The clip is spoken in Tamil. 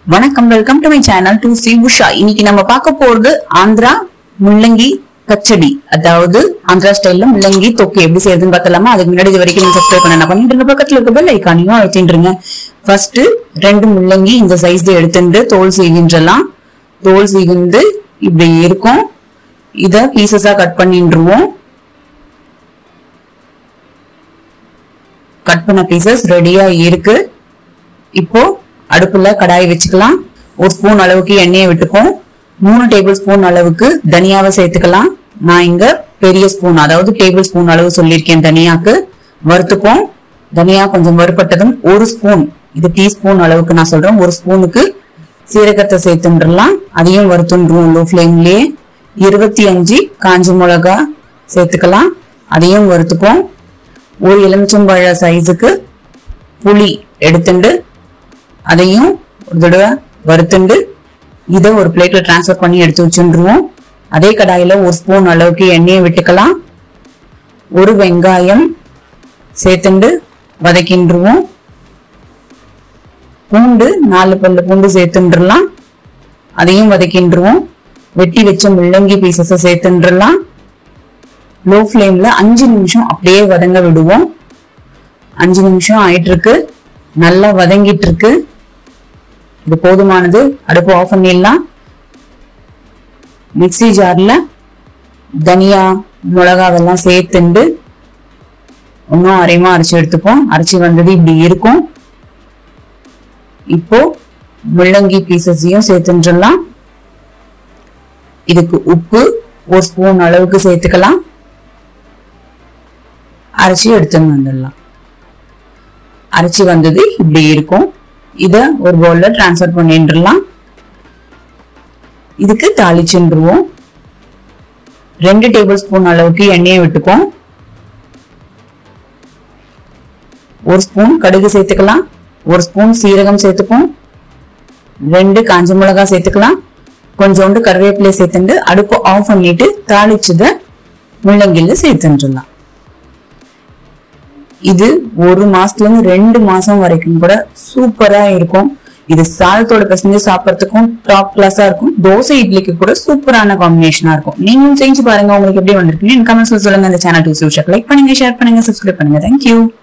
வணக்கம் welcome to my channel to சி உஷா இன்னைக்கு நம்ம பார்க்க போறது ஆந்திரா முள்ளங்கி பச்சடி அதாவது ஆந்திரா ஸ்டைல்ல முள்ளங்கி தொக்கு எப்படி செய்யறதுன்னு பார்த்தலாமா அதுக்கு முன்னாடி இது வரைக்கும் நீங்க சப்ஸ்கிரைப் பண்ண பண்ணிட்டு இருக்க பக்கத்துல இருக்க பெல் ஐக்கானையும் அழுத்திட்டுருங்க ஃபர்ஸ்ட் ரெண்டு முள்ளங்கி இந்த சைஸ் எடுத்துட்டு தோல் சீகின்றலாம் தோல் சீகிந்து இப்படி இருக்கும் இத பீசஸா கட் பண்ணிட்டுருவோம் கட் பண்ண பீசஸ் ரெடியா இருக்கு இப்போ அடுப்புல கடாய் வச்சுக்கலாம் ஒரு ஸ்பூன் அளவுக்கு எண்ணெயை விட்டுப்போம் மூணு டேபிள் ஸ்பூன் அளவுக்கு தனியாவை சேர்த்துக்கலாம் நான் இங்க பெரிய ஸ்பூன் அதாவது டேபிள் ஸ்பூன் அளவு சொல்லியிருக்கேன் தனியாக்கு வறுத்துப்போம் தனியா கொஞ்சம் வறுப்பட்டதும் ஒரு ஸ்பூன் இது டீஸ்பூன் அளவுக்கு நான் சொல்றேன் ஒரு ஸ்பூனுக்கு சீரகத்தை சேர்த்துன்றலாம் அதையும் வறுத்துன்றுவோம் லோ ஃப்ளேம்லயே இருபத்தி அஞ்சு காஞ்ச மிளகா சேர்த்துக்கலாம் அதையும் வறுத்துப்போம் ஒரு எலுமிச்சம்பழ சைஸுக்கு புளி எடுத்துண்டு அதையும் ஒரு தடவை வறுத்துண்டு இதை ஒரு பிளேட்ல டிரான்ஸ்ஃபர் பண்ணி எடுத்து வச்சுருவோம் அதே கடாயில ஒரு ஸ்பூன் அளவுக்கு எண்ணெயை விட்டுக்கலாம் ஒரு வெங்காயம் சேர்த்துண்டு வதக்கின்றுவோம் பூண்டு நாலு பல்லு பூண்டு சேர்த்துன்றலாம் அதையும் வதக்கின்றுவோம் வெட்டி வச்ச முள்ளங்கி பீசஸை சேர்த்துன்றலாம் லோ ஃப்ளேம்ல அஞ்சு நிமிஷம் அப்படியே வதங்க விடுவோம் அஞ்சு நிமிஷம் ஆயிட்டு இருக்கு நல்லா வதங்கிட்டு இருக்கு இது போதுமானது அடுப்பு ஆஃப் பண்ணிடலாம் மிக்ஸி ஜார்ல தனியா மிளகா அதெல்லாம் சேர்த்துண்டு இன்னும் அரைமா அரைச்சி எடுத்துப்போம் அரைச்சி வந்தது இப்படி இருக்கும் இப்போ முள்ளங்கி பீசஸையும் சேர்த்துன்றலாம் இதுக்கு உப்பு ஒரு ஸ்பூன் அளவுக்கு சேர்த்துக்கலாம் அரைச்சி எடுத்துன்னு வந்துடலாம் அரைச்சி வந்தது இப்படி இருக்கும் இத ஒரு பவுல்ல டிரான்ஸ்ஃபர் பண்ணிட்டுலாம் இதுக்கு தாளிச்சுருவோம் ரெண்டு டேபிள் ஸ்பூன் அளவுக்கு எண்ணெயை விட்டுப்போம் ஒரு ஸ்பூன் கடுகு சேர்த்துக்கலாம் ஒரு ஸ்பூன் சீரகம் சேர்த்துப்போம் ரெண்டு காஞ்ச மிளகாய் சேர்த்துக்கலாம் கொஞ்சோண்டு கருவேப்பிலை சேர்த்துட்டு அடுப்பு ஆஃப் பண்ணிட்டு தாளிச்சத முள்ளங்கில சேர்த்துட்டுலாம் இது ஒரு மாசத்துல இருந்து ரெண்டு மாசம் வரைக்கும் கூட சூப்பரா இருக்கும் இது சாதத்தோட பசங்க சாப்பிடறதுக்கும் டாப் கிளாஸா இருக்கும் தோசை இட்லிக்கு கூட சூப்பரான காம்பினேஷனா இருக்கும் நீங்களும் செஞ்சு பாருங்க உங்களுக்கு எப்படி வந்திருக்குன்னு கமெண்ட்ஸ்ல சொல்லுங்க இந்த சேனல் டூ லைக் பண்ணுங்க ஷேர் பண்ணுங்க சப்ஸ்கிரைப் பண்ணுங்க தேங்க்யூ